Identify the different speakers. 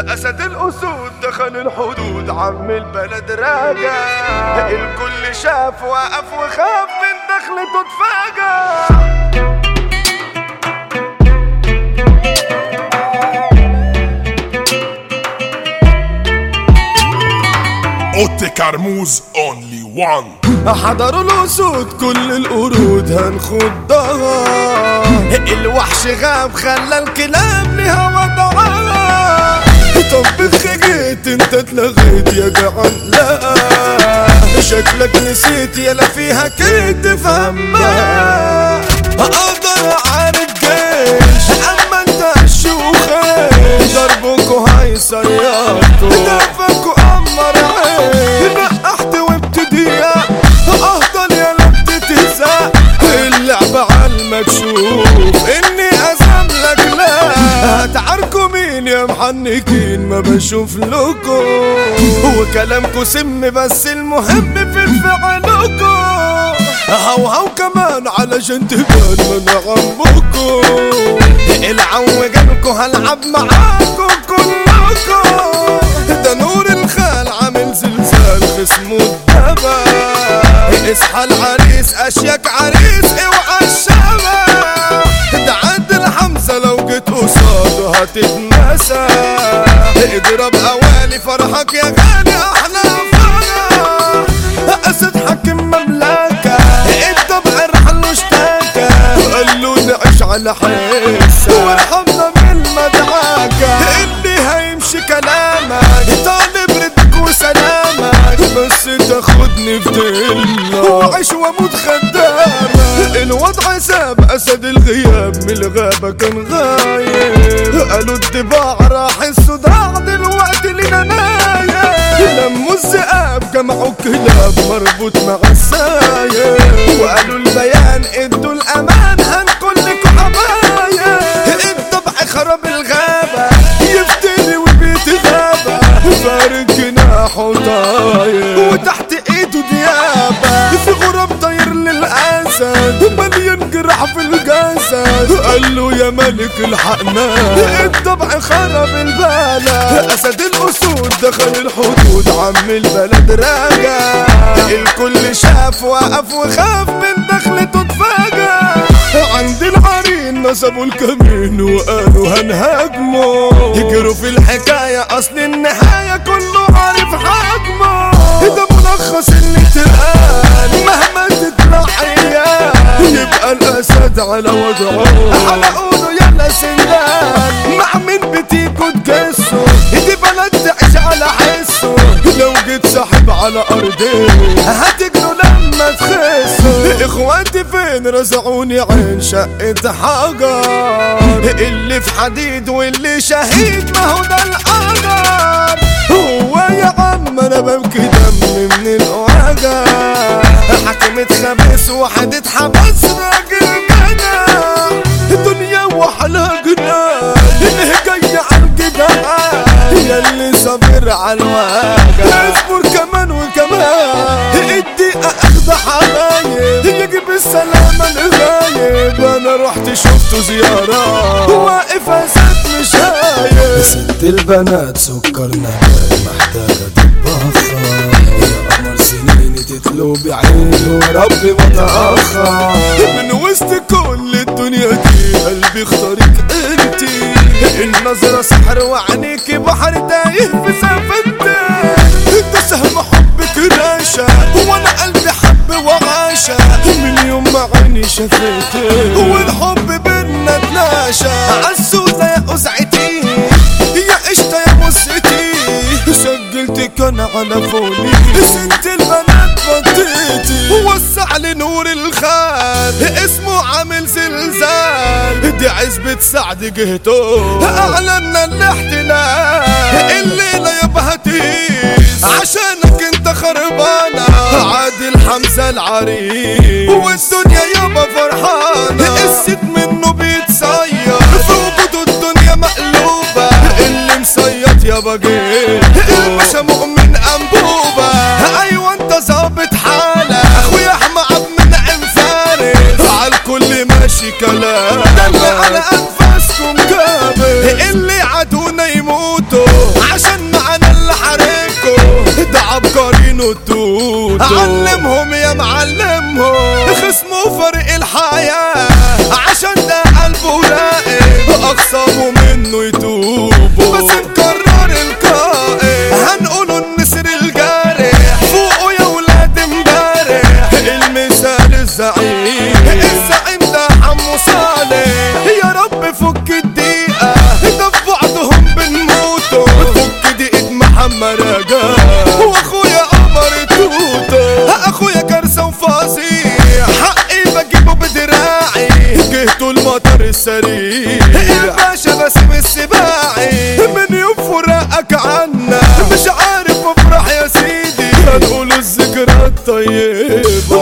Speaker 1: أسد الأسود دخل الحدود عم البلد راجع الكل شاف وقف وخاف من دخلته اتفاجأ
Speaker 2: اوتي كرموز اونلي وان
Speaker 1: حضروا الأسود كل القرود هنخضها الوحش غاب خلى الكلاب لها وضعها طب بخجيت انت اتلغيت يا جعان لا شكلك نسيت يلا فيها كنت فهمها اقدر اعارك جيش اما انت الشوخيش ضربكوا هيصيركوا دفكوا امر عين نقحت وابتديها افضل يا لم تتهزق اللعبة على المكشوف اني ازملك لا هتعاركوا مين يا محنكين ما بشوف لكم هو كلامكوا سم بس المهم في فعلكم هو هو كمان علشان تبان من عمكم العو جالكوا هلعب معاكم كلكم ده نور الخال عامل زلزال خصمه الدبا اصحى العريس اشيك عريس اوعى الشبا ده عدل حمزة لو جيت قصاده هتتنسى اضرب اوالي فرحك يا غالي احلى فرح اسد حاكم مملكة الطبع رحل اشتكى وقال له نعيش على حسة وارحمنا بالمدعكة اللي هيمشي كلامك طالب ردك وسلامك بس تاخدني في دلة وعيش واموت خدامك الوضع ساب اسد الغياب من الغابة كان غايب قالوا الطباع راح الصداع دلوقتي لنا نايم لموا الذئاب جمعوا الكلاب مربوط مع السايب وقالوا البيان ادوا الامان هنكون لكم حبايب الطبع خرب الغابة يفتري وبيت غابة فارق جناحه طاير وتحت ايده ديابة في غراب طاير للاسد مليان جراح في الجسد قال له يا ملك الحقنا الطبع خرب البلد اسد الاسود دخل الحدود عم البلد راجع الكل شاف وقف وخاف من دخلته اتفاجأ عند العرين نصبوا الكمين وقالوا هنهاجمه يجروا في الحكاية اصل النهاية كله عارف حجمه ده ملخص اللي تقال مهما تطلع عيال يبقى الاسد على وضعه حلقوله يلا سندان مع مين بتيجوا تجسوا دي بلد تعيش على حسه لو جيت ساحب على ارضي هتجروا لما تخسوا اخواتي فين رزعوني عين شقة حجر اللي في حديد واللي شهيد ما هو ده القدر هو يا عم انا ببكي دم من الوجع حكمت خميس واحد اتحبس راجل جدع الدنيا وحلا جنان اللي جاي على الجدعان يا اللي صابر على الوجع اصبر كمان وكمان الدقيقة اخد حبايب يجيب السلامة الغايب انا رحت شفته زيارة واقف اسد مش هايب
Speaker 3: ست البنات سكر نبات محتاجة تتبخر يا قمر سنيني تتلو بعيني وربي متأخر
Speaker 1: من وسط كل الدنيا دي قلبي اختارك انتي النظرة سحر وعينيك بحر تايه في سفنتك انت سهم حبك راشا وانا قلبي حب وغاشا من يوم ما عيني شافتك والحب بينا تلاشى عالسودة يا قزعتي يا قشطة يا بصتي سجلتك انا على فوني ست البنات فضيتي وسع لي نور الخال اسمه عامل زلزال دي عزبة سعد جهته اعلنا الاحتلال الليلة يابا هتيس عشانك انت خربانة عادل حمزة العريس والدنيا يابا فرحانة الست منه بيتصير في وجوده الدنيا مقلوبة اللي مصيط يابا جيته الباشا مؤمن انبوبة ايوه انت ظابط حالك اخويا احمد عبد المنعم فارس عالكل ماشي كلام دم على انفاسكم جابر اللي عدونا يموتوا منه التوت علمهم يا معلمهم خصموا فرق الحياة عشان ده قلبه راقب أقسموا منه يتوبوا بس نكرر القائد هنقولوا النسر الجارح فوقوا يا ولاد امبارح المثال الزعيم الزعيم ده حمو صالح يا رب فك الدقيقة ده في بعضهم بنموتوا فك دقيقة محمد رجاء واخويا قمر توتو اخويا كارثة وفظيع حقي بجيبه بدراعي جهته المطر السريع الباشا باسم السباعي من يوم فراقك عنا مش عارف افرح يا سيدي هنقول الذكرى الطيبة